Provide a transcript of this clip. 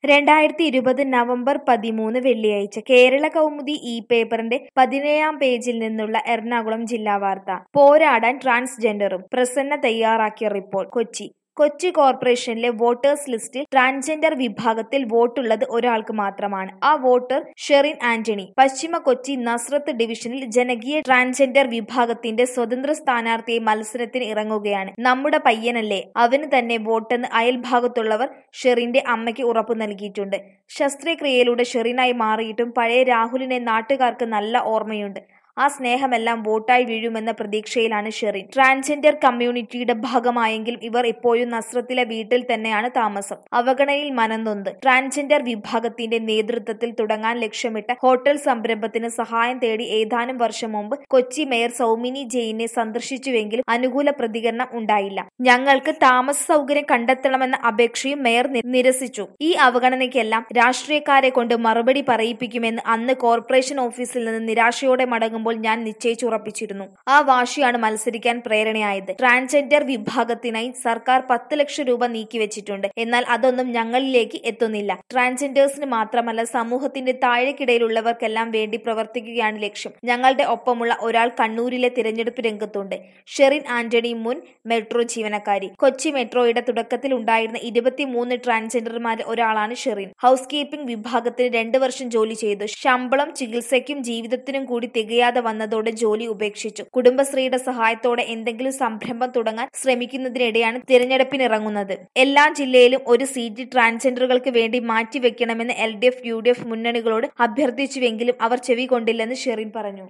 രണ്ടായിരത്തി ഇരുപത് നവംബർ പതിമൂന്ന് വെള്ളിയാഴ്ച കേരള കൗമുദി ഈ പേപ്പറിന്റെ പതിനേഴാം പേജിൽ നിന്നുള്ള എറണാകുളം ജില്ലാ വാർത്ത പോരാടാൻ ട്രാൻസ്ജെൻഡറും പ്രസന്ന തയ്യാറാക്കിയ റിപ്പോർട്ട് കൊച്ചി കൊച്ചി കോർപ്പറേഷനിലെ വോട്ടേഴ്സ് ലിസ്റ്റിൽ ട്രാൻസ്ജെൻഡർ വിഭാഗത്തിൽ വോട്ടുള്ളത് ഒരാൾക്ക് മാത്രമാണ് ആ വോട്ടർ ഷെറിൻ ആന്റണി പശ്ചിമ കൊച്ചി നസ്രത്ത് ഡിവിഷനിൽ ജനകീയ ട്രാൻസ്ജെൻഡർ വിഭാഗത്തിന്റെ സ്വതന്ത്ര സ്ഥാനാർത്ഥിയെ മത്സരത്തിന് ഇറങ്ങുകയാണ് നമ്മുടെ പയ്യനല്ലേ അവന് തന്നെ വോട്ടെന്ന് അയൽഭാഗത്തുള്ളവർ ഷെറിന്റെ അമ്മയ്ക്ക് ഉറപ്പു നൽകിയിട്ടുണ്ട് ശസ്ത്രക്രിയയിലൂടെ ഷെറിനായി മാറിയിട്ടും പഴയ രാഹുലിനെ നാട്ടുകാർക്ക് നല്ല ഓർമ്മയുണ്ട് ആ സ്നേഹമെല്ലാം വോട്ടായി വീഴുമെന്ന പ്രതീക്ഷയിലാണ് ഷെറിൻ ട്രാൻസ്ജെൻഡർ കമ്മ്യൂണിറ്റിയുടെ ഭാഗമായെങ്കിലും ഇവർ ഇപ്പോഴും നസ്രത്തിലെ വീട്ടിൽ തന്നെയാണ് താമസം അവഗണനയിൽ മനംനൊന്ത് ട്രാൻസ്ജെൻഡർ വിഭാഗത്തിന്റെ നേതൃത്വത്തിൽ തുടങ്ങാൻ ലക്ഷ്യമിട്ട ഹോട്ടൽ സംരംഭത്തിന് സഹായം തേടി ഏതാനും വർഷം മുമ്പ് കൊച്ചി മേയർ സൗമിനി ജെയിനെ സന്ദർശിച്ചുവെങ്കിലും അനുകൂല പ്രതികരണം ഉണ്ടായില്ല ഞങ്ങൾക്ക് താമസ സൗകര്യം കണ്ടെത്തണമെന്ന അപേക്ഷയും മേയർ നി- നിരസിച്ചു ഈ അവഗണനയ്ക്കെല്ലാം രാഷ്ട്രീയക്കാരെ കൊണ്ട് മറുപടി പറയിപ്പിക്കുമെന്ന് അന്ന് കോർപ്പറേഷൻ ഓഫീസിൽ നിന്ന് നിരാശയോടെ മടങ്ങുമ്പോൾ ഞാൻ നിശ്ചയിച്ചുറപ്പിച്ചിരുന്നു ആ വാശിയാണ് മത്സരിക്കാൻ പ്രേരണയായത് ട്രാൻസ്ജെൻഡർ വിഭാഗത്തിനായി സർക്കാർ പത്ത് ലക്ഷം രൂപ നീക്കിവെച്ചിട്ടുണ്ട് എന്നാൽ അതൊന്നും ഞങ്ങളിലേക്ക് എത്തുന്നില്ല ട്രാൻസ്ജെൻഡേഴ്സിന് മാത്രമല്ല സമൂഹത്തിന്റെ താഴേക്കിടയിലുള്ളവർക്കെല്ലാം വേണ്ടി പ്രവർത്തിക്കുകയാണ് ലക്ഷ്യം ഞങ്ങളുടെ ഒപ്പമുള്ള ഒരാൾ കണ്ണൂരിലെ തിരഞ്ഞെടുപ്പ് രംഗത്തുണ്ട് ഷെറിൻ ആന്റണി മുൻ മെട്രോ ജീവനക്കാരി കൊച്ചി മെട്രോയുടെ തുടക്കത്തിൽ ഉണ്ടായിരുന്ന ഇരുപത്തിമൂന്ന് ട്രാൻസ്ജെൻഡർമാരിൽ ഒരാളാണ് ഷെറിൻ ഹൗസ് കീപ്പിംഗ് വിഭാഗത്തിന് രണ്ട് വർഷം ജോലി ചെയ്തു ശമ്പളം ചികിത്സയ്ക്കും ജീവിതത്തിനും കൂടി തികയാതെ വന്നതോടെ ജോലി ഉപേക്ഷിച്ചു കുടുംബശ്രീയുടെ സഹായത്തോടെ എന്തെങ്കിലും സംരംഭം തുടങ്ങാൻ ശ്രമിക്കുന്നതിനിടെയാണ് തിരഞ്ഞെടുപ്പിനിറങ്ങുന്നത് എല്ലാ ജില്ലയിലും ഒരു സീറ്റ് ട്രാൻസ്ജെൻഡറുകൾക്ക് വേണ്ടി മാറ്റിവെക്കണമെന്ന് L D F U D F മുന്നണികളോട് അഭ്യർത്ഥിച്ചുവെങ്കിലും അവർ ചെവി കൊണ്ടില്ലെന്ന് ഷെറിൻ പറഞ്ഞു